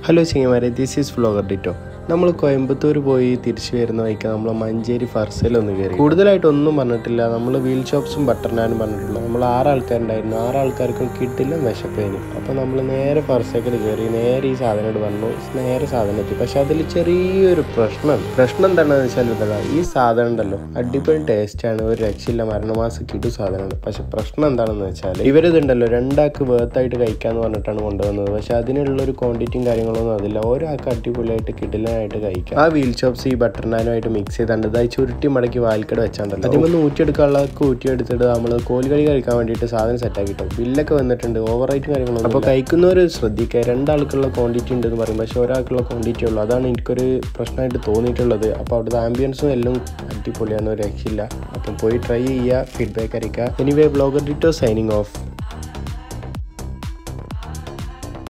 hello ചിങ്ങമാരെ this is vlogger Ditto നമ്മൾ കോയമ്പത്തൂർ പോയി തിരിച്ചു വരുന്ന വഴിക്ക് നമ്മൾ മഞ്ചേരി ഫർസയിലൊന്ന് കയറി കൂടുതലായിട്ട് ഒന്നും പറഞ്ഞിട്ടില്ല നമ്മൾ വീൽ ഷോപ്സും ബട്ടർ നാനും പറഞ്ഞിട്ടുള്ളൂ നമ്മൾ ആറ് ആൾക്കാരുണ്ടായിരുന്നു ആറ് ആൾക്കാർക്കും കിട്ടില്ല വിശപ്പേന് അപ്പോൾ നമ്മൾ നേരെ ഫർസേക്കൽ കയറി നേരെ ഈ സാധനത്തോട് വന്നു നേരെ സാധനം എത്തി പക്ഷെ അതിൽ ചെറിയൊരു പ്രശ്നം പ്രശ്നം എന്താണെന്ന് വെച്ചാൽ ഇതാ ഈ സാധനം ഉണ്ടല്ലോ അടിപൊളി ടേസ്റ്റാണ് ഒരു രക്ഷയില്ല മരണമാസം കിട്ടു സാധനമാണ് പക്ഷെ പ്രശ്നം എന്താണെന്ന് വെച്ചാൽ ഇവരിതുണ്ടല്ലോ രണ്ടാൾക്ക് വേർത്തായിട്ട് കഴിക്കാന്ന് പറഞ്ഞിട്ടാണ് കൊണ്ടുവന്നത് പക്ഷെ അതിനുള്ളൊരു ക്വാണ്ടിറ്റിയും കാര്യങ്ങളൊന്നും അതില്ല ഒരാൾക്ക് അടിപൊളിയായിട്ട് കിടിലനായിട്ട് കഴിക്കാം ആ വീൽ ചോപ്സ് ഈ ബട്ടർ നാനുമായിട്ട് മിക്സ് ചെയ്താണ്ട് ഇതായി ചുരുട്ടി മടക്കി വാൽക്കട വെച്ചാണ്ടല്ലോ അതിമൊന്ന് ഊറ്റിയെടുക്കാനുള്ളതൊക്കെ ഊറ്റിയെടുത്തിട്ട് നമ്മൾ കോലുകളി കഴിക്കാൻ വേണ്ടിയിട്ട് സാധനം സെറ്റ് ആക്കിട്ടോ ബില്ലൊക്കെ വന്നിട്ടുണ്ട് ഓവർ റേറ്റും കാര്യങ്ങളൊന്നും അപ്പോൾ കഴിക്കുന്നവർ ശ്രദ്ധിക്കുക രണ്ടാൾക്കുള്ള ക്വാണ്ടിറ്റി ഉണ്ട് എന്ന് പറയും പക്ഷെ ഒരാൾക്കുള്ള ക്വാണ്ടിറ്റി ഉള്ളൂ അതാണ് എനിക്കൊരു പ്രശ്നമായിട്ട് തോന്നിയിട്ടുള്ളത് അപ്പോൾ അവിടുത്തെ ആംബിയൻസും എല്ലാം അടിപൊളിയാണ് ഒരു രക്ഷയില്ല അപ്പം പോയി ട്രൈ ചെയ്യുക ഫീഡ്ബാക്ക് അറിയിക്കുക anyway blogger Ditto signing of